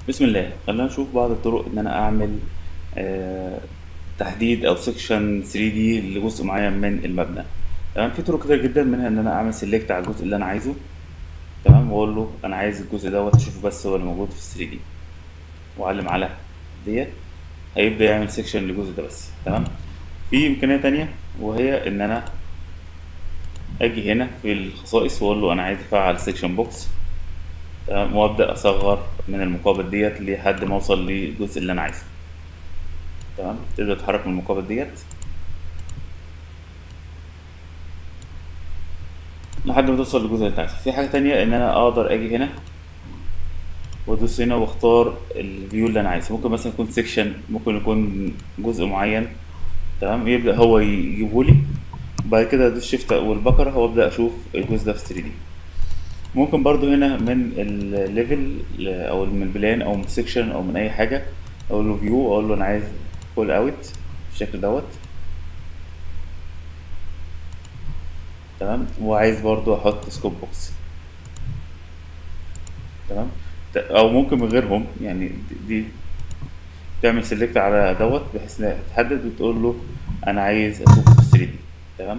بسم الله خلينا نشوف بعض الطرق ان انا اعمل آه، تحديد او سيكشن 3 دي لجزء معين من المبنى تمام في طرق كتير جدا منها ان انا اعمل سيلكت على الجزء اللي انا عايزه تمام واقول له انا عايز الجزء دوت اشوفه بس هو اللي موجود في 3 دي واعلم على ديت هيبدا يعمل سيكشن للجزء ده بس تمام في امكانيه تانية وهي ان انا اجي هنا في الخصائص واقول له انا عايز افعل سيكشن بوكس تمام وابدا اصغر من المقابل ديت لحد ما اوصل للجزء اللي انا عايزه تمام تقدر تتحرك من المقابل ديت لحد ما توصل للجزء اللي انت عايزه في حاجه تانية ان انا اقدر اجي هنا وادوس هنا واختار الفيو اللي انا عايزه ممكن مثلا يكون سيكشن ممكن يكون جزء معين تمام يبدا هو يجيبه لي بعد كده ادوس شيفت والبكره وابدا اشوف الجزء ده في 3 دي ممكن برضو هنا من الليفل او من البلان او من السكشن او من اي حاجه اقول له فيو اقول له انا عايز فول اوت بالشكل دوت تمام وعايز برضو احط سكوب بوكس تمام او ممكن من غيرهم يعني دي تعمل سيلكت على دوت بحيث انها تحدد وتقول له انا عايز اشوفه في 3 دي تمام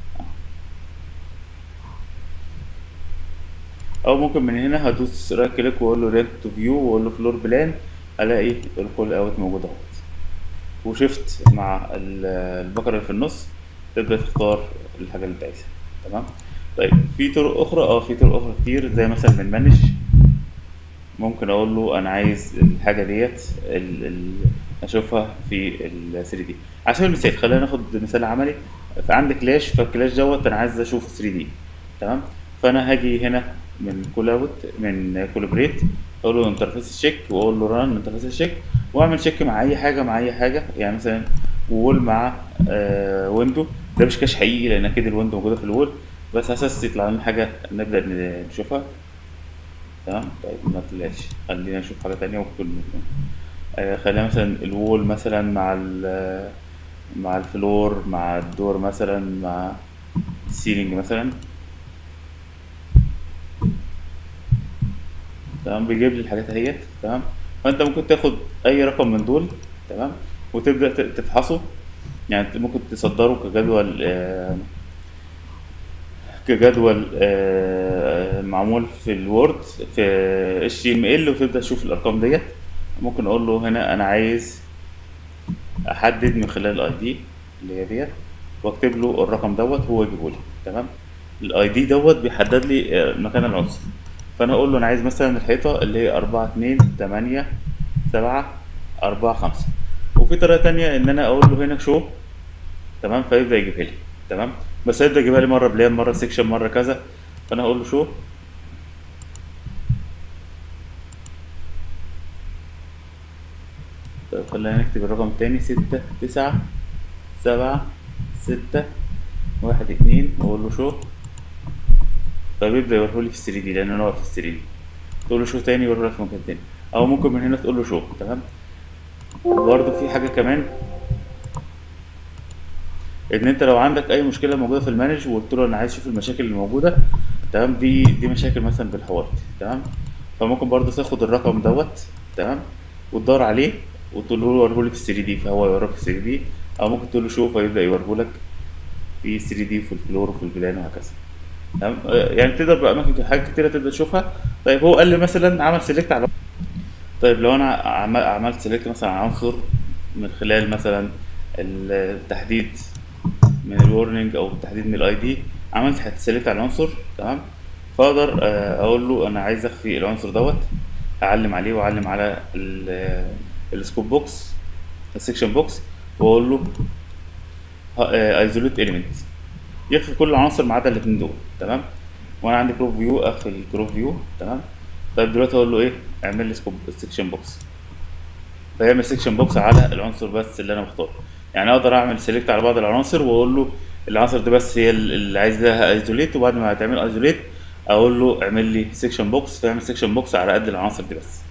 او ممكن من هنا هدوس رايت كليك واقول له رينت تو فيو واقول له فلور بلان الاقي الكول اوت موجود اهوت وشفت مع البكره اللي في النص تبدا تختار الحاجه اللي انت عايزها تمام طيب في طرق اخرى اه في طرق اخرى كتير زي مثلا من مانج ممكن اقول له انا عايز الحاجه ديت ال ال اشوفها في ال 3 دي على سبيل المثال خلينا ناخد مثال عملي فعندك كلاش فالكلاش دوت انا عايز اشوفه 3 دي تمام فانا هاجي هنا من كول اوت من كولابريت اقول له انترفيس تشيك واقول له ران انترفيس تشيك واعمل تشيك مع اي حاجه مع اي حاجه يعني مثلا وول مع آه ويندو ده مش كاش حقيقي لان اكيد الويندو موجوده في الوول بس على اساس يطلع لنا حاجه نبدا نشوفها تمام طيب ما طلعش خلينا نشوف حاجه تانية ممكن آه خلينا مثلا الوول مثلا مع ال مع الفلور مع الدور مثلا مع السيلينج مثلا تمام بيجيب لي الحاجات اهيت تمام فانت ممكن تاخد اي رقم من دول تمام وتبدا تفحصه يعني ممكن تصدره كجدول آه كجدول آه معمول في الوورد في اتش تي ام ال وتبدا تشوف الارقام ديت ممكن اقول له هنا انا عايز احدد من خلال الاي دي اللي هي ديت واكتب له الرقم دوت هو يجيبه لي تمام الاي دي دوت بيحدد لي مكان العنصر فانا اقول له انا عايز مثلا الحيطه اللي هي أربعة اتنين تمانية سبعة أربعة خمسة وفي طريقه تانية ان انا اقول له هنا شو تمام فيبدا يجيبها لي تمام بس هيبدا يجيبها لي مره بلان مره سيكشن مره كذا فانا اقول له شو طيب خلينا نكتب الرقم التاني ستة تسعة سبعة ستة واحد اتنين واقول له شو فبيبدا يوريهولي في 3 دي لان انا واقف في 3 دي تقول له شو تاني يوريهولك في مكان تاني او ممكن من هنا تقول له شو تمام برضه في حاجه كمان ان انت لو عندك اي مشكله موجوده في المانج وقلت له انا عايز اشوف المشاكل اللي موجوده تمام دي دي مشاكل مثلا بالحوار تمام فممكن برضه تاخد الرقم دوت تمام وتدور عليه وتقول له وريهولي في 3 دي فهو يوريك في 3 دي او ممكن تقول له شو فيبدا يوريهولك في 3 دي في الفلور وفي البلان وهكذا تمام يعني تقدر باماكن حاجات كتيره تقدر تشوفها طيب هو قال لي مثلا عمل سيلكت على طيب لو انا عملت سيلكت مثلا على عنصر من خلال مثلا التحديد من الورنينج او التحديد من الاي دي عملت سيلكت على العنصر تمام فاقدر اقول له انا عايز اخفي العنصر دوت اعلم عليه واعلم على السكوب بوكس السكشن بوكس واقول له ايزوليت اليمنت يخفي كل العناصر ما عدا الاثنين دول تمام وانا عندي جروب فيو اقفل الجروب فيو تمام طيب دلوقتي اقول له ايه اعمل لي سكوب سكشن بوكس فيعمل سكشن بوكس على العنصر بس اللي انا مختاره يعني اقدر اعمل سيلكت على بعض العناصر واقول له العناصر دي بس هي اللي عايز لها ايزوليت وبعد ما هتعمل ايزوليت اقول له اعمل لي سكشن بوكس فيعمل سكشن بوكس على قد العناصر دي بس